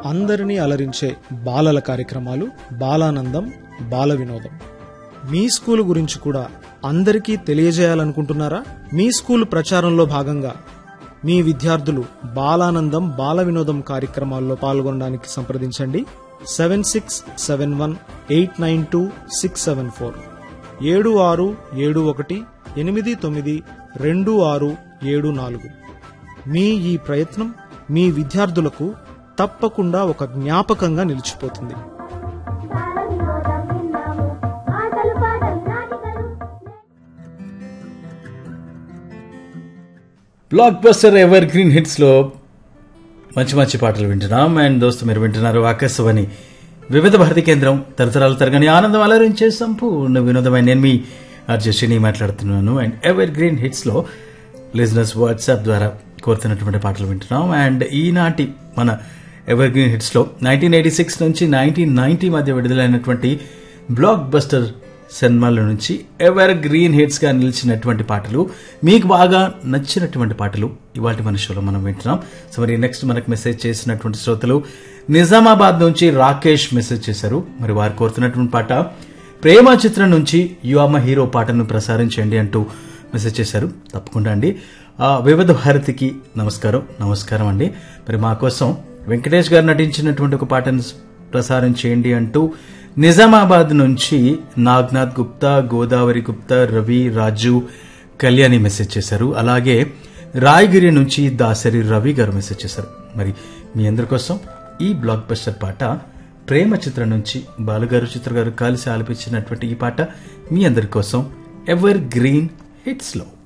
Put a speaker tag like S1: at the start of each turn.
S1: అందరినీ అలరించే బాలల కార్యక్రమాలు బాలానందం బాల వినోదం మీ స్కూల్ గురించి కూడా అందరికీ తెలియజేయాలనుకుంటున్నారా మీ స్కూల్ ప్రచారంలో భాగంగా మీ విద్యార్థులు బాలానందం బాల వినోదం కార్యక్రమాల్లో పాల్గొనడానికి సంప్రదించండి seven six seven one eight nine two six seven four ఏడు ఆరు ఏడు ఒకటి ఎనిమిది తొమ్మిది రెండు ఆరు ఏడు నాలుగు మీ ఈ ప్రయత్నం మీ విద్యార్థులకు తప్పకుండా ఒక జ్ఞాపకంగా నిలిచిపోతుంది
S2: బాలవినోదం విన్నాము ఆటలు పాటలు నాటికలు
S3: blockbuster evergreen hits లో మంచి మంచి పాటలు వింటున్నాం అండ్ దోస్తు మీరు వింటున్నారు ఆకాశవాణి వివిధ భారతి కేంద్రం తరతరాల తరగని ఆనందం అలరించే సంపూర్ణ వినోదమైన నేను మీ అర్జస్విని మాట్లాడుతున్నాను అండ్ ఎవర్ గ్రీన్ హిట్స్ లో లిజినెస్ వాట్సాప్ ద్వారా కోరుతున్నటువంటి పాటలు వింటున్నాం అండ్ ఈనాటి మన ఎవర్ గ్రీన్ హిట్స్ లో నైన్టీన్ ఎయిటీ సిక్స్ నుంచి నైన్టీన్ నైన్టీ మధ్య విడుదలైనటువంటి బ్లాక్ బస్టర్ సినిమాల నుంచి ఎవర్ గ్రీన్ హిట్స్ గా నిలిచినటువంటి పాటలు మీకు బాగా నచ్చినటువంటి పాటలు ఇవాటి మన షోలో మనం వింటున్నాం సో మరి నెక్స్ట్ మనకు మెసేజ్ చేసినటువంటి శ్రోతలు నిజామాబాద్ నుంచి రాకేష్ మెసేజ్ చేశారు మరి వారు కోరుతున్నటువంటి పాట ప్రేమ చిత్రం నుంచి యువమ హీరో పాటను ప్రసారించండి అంటూ మెసేజ్ చేశారు తప్పకుండా అండి ఆ, వివిధ భారతికి నమస్కారం నమస్కారం అండి మరి మా కోసం వెంకటేష్ గారు నటించినటువంటి ఒక పాటను ప్రసారం చేయండి అంటూ నిజామాబాద్ నుంచి నాగ్నాథ్ గుప్తా గోదావరి గుప్తా రవి రాజు కళ్యాణి మెసేజ్ చేశారు అలాగే రాయగిరి నుంచి దాసరి రవి గారు మెసేజ్ చేశారు మరి మీ అందరి కోసం ఈ బ్లాక్ బస్టర్ పాట ప్రేమ చిత్రం నుంచి బాలుగారు చిత్ర గారు కలిసి ఆలపించినటువంటి ఈ పాట మీ అందరి కోసం ఎవర్ గ్రీన్ హిట్స్ లో